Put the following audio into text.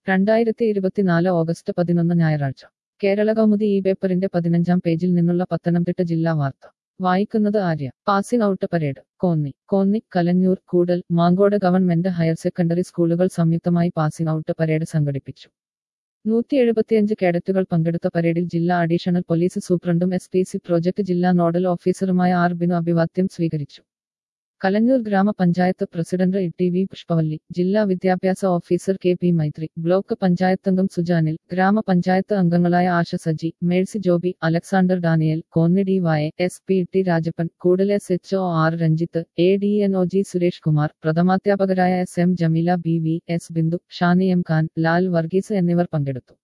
രണ്ടായിരത്തി ഇരുപത്തിനാല് ഓഗസ്റ്റ് പതിനൊന്ന് ഞായറാഴ്ച കേരള കൗമുദി ഈ പേപ്പറിന്റെ പതിനഞ്ചാം പേജിൽ നിന്നുള്ള പത്തനംതിട്ട ജില്ലാ വാർത്ത വായിക്കുന്നത് Arya passing out parade Konni Konni Kalanjoor Koodal Mankode government higher secondary സ്കൂളുകൾ സംയുക്തമായി പാസിംഗ് ഔട്ട് പരേഡ് സംഘടിപ്പിച്ചു നൂറ്റി എഴുപത്തിയഞ്ച് കേഡറ്റുകൾ പങ്കെടുത്ത പരേഡിൽ ജില്ലാ അഡീഷണൽ പോലീസ് സൂപ്രണ്ടും എസ് പി സി പ്രോജക്ട് ജില്ലാ നോഡൽ ഓഫീസറുമായ ആർ ബിനു അഭിവാദ്യം സ്വീകരിച്ചു കലഞ്ഞൂർ ഗ്രാമപഞ്ചായത്ത് പ്രസിഡന്റ് ടി വി പുഷ്പവല്ലി ജില്ലാ വിദ്യാഭ്യാസ officer K P Maithri block പഞ്ചായത്തംഗം സുജാനിൽ ഗ്രാമപഞ്ചായത്ത് അംഗങ്ങളായ Asha Saji Mercy Joby Alexander Daniel Konni D Y S P T Rajappan കൂടുതൽ S H O R Ranjith A D N O G Suresh Kumar പ്രഥമാധ്യാപകരായ S M Jameela B V S Bindu Shani M Khan Lal Varghese എന്നിവർ പങ്കെടുത്തു